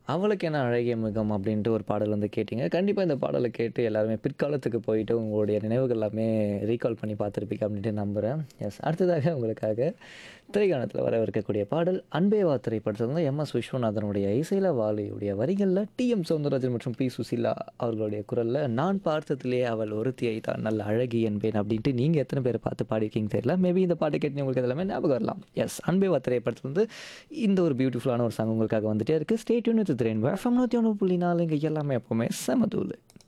அவளுக்கு என்ன அழகிய முகம் அப்படின்ட்டு ஒரு பாடல் வந்து கேட்டீங்க கண்டிப்பாக இந்த பாடலை கேட்டு எல்லாருமே பிற்காலத்துக்கு போயிட்டு உங்களுடைய நினைவுகள் எல்லாமே ரீகால் பண்ணி பார்த்துருப்பீங்க அப்படின்ட்டு நம்புகிறேன் எஸ் அடுத்ததாக உங்களுக்காக திரைக்காணத்தில் வர இருக்கக்கூடிய பாடல் அன்பே வா திரைப்படத்தில் வந்து எம் எஸ் விஸ்வநாதனுடைய இசையில வாலியுடைய வரிகளில் டி எம் சௌந்தரராஜன் மற்றும் பி சுசீலா அவர்களுடைய குரலில் நான் பார்த்ததிலே அவள் ஒருத்தியை தான் நல்ல அழகி என்பேன் அப்படின்ட்டு நீங்கள் எத்தனை பேரை பார்த்து பாடிருக்கீங்க தெரியல மேபி இந்த பாட்டு கேட்டு உங்களுக்கு எல்லாமே ஞாபகம் வரலாம் எஸ் அன்பே வா திரைப்படத்தில் வந்து இந்த ஒரு பியூட்டிஃபுல்லான ஒரு சாங் உங்களுக்காக வந்துட்டே இருக்குது ஸ்டேட்யூன் வித் திரைன் எஃப்எம் நூற்றி ஒன்று புள்ளி நாலு இங்கே எல்லாமே எப்போவுமே செமதூள்